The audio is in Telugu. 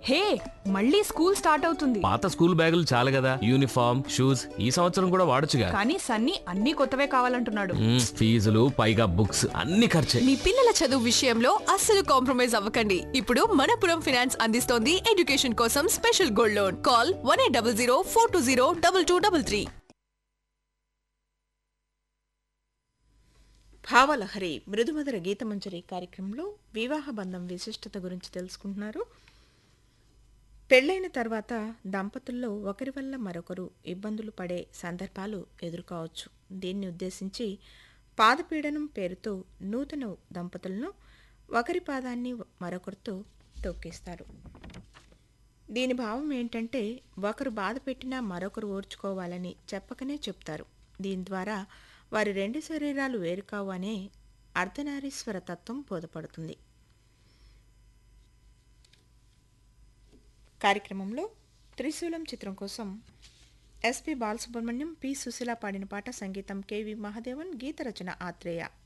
హే మళ్ళీ స్కూల్ స్టార్ట్ అవుతుంది పాత స్కూల్ బ్యాగులు చాలు కదా యూనిఫామ్ షూస్ ఈ సంవత్సరం కూడా వాడొచ్చుగా కానీ సన్నీ అన్ని కొత్తవే కావాలంటున్నాడు మ్మ్, ఫీజులు పైగా బుక్స్ అన్ని ఖర్చే మీ పిల్లల చదువు విషయంలో అస్సలు కాంప్రమైజ్ అవ్వకండి ఇప్పుడు మనపురం ఫైనాన్స్ అందిస్తోంది ఎడ్యుకేషన్ కోసం special gold loan call one eight double zero four two zero double two double three భావలహరి మృదుమధుర గీతమంజరి కార్యక్రమంలో వివాహ బంధం విశిష్టత గురించి తెలుసుకుంటున్నారు పెళ్ళైన తర్వాత దంపతుల్లో ఒకరి వల్ల మరొకరు ఇబ్బందులు పడే సందర్భాలు ఎదుర్కోవచ్చు దీన్ని ఉద్దేశించి పాదపీడనం పేరుతో నూతన దంపతులను ఒకరి పాదాన్ని మరొకరితో తొక్కిస్తారు దీని భావం ఏంటంటే ఒకరు బాధ పెట్టినా మరొకరు ఓర్చుకోవాలని చెప్పకనే చెప్తారు దీని ద్వారా వారి రెండు శరీరాలు వేరు కావు అనే అర్ధనారీశ్వర తత్వం బోధపడుతుంది కార్యక్రమంలో త్రిశూలం చిత్రం కోసం ఎస్పి బాలసుబ్రహ్మణ్యం పి సుశీల పాడిన పాట సంగీతం కెవి మహాదేవన్ గీత రచన ఆత్రేయ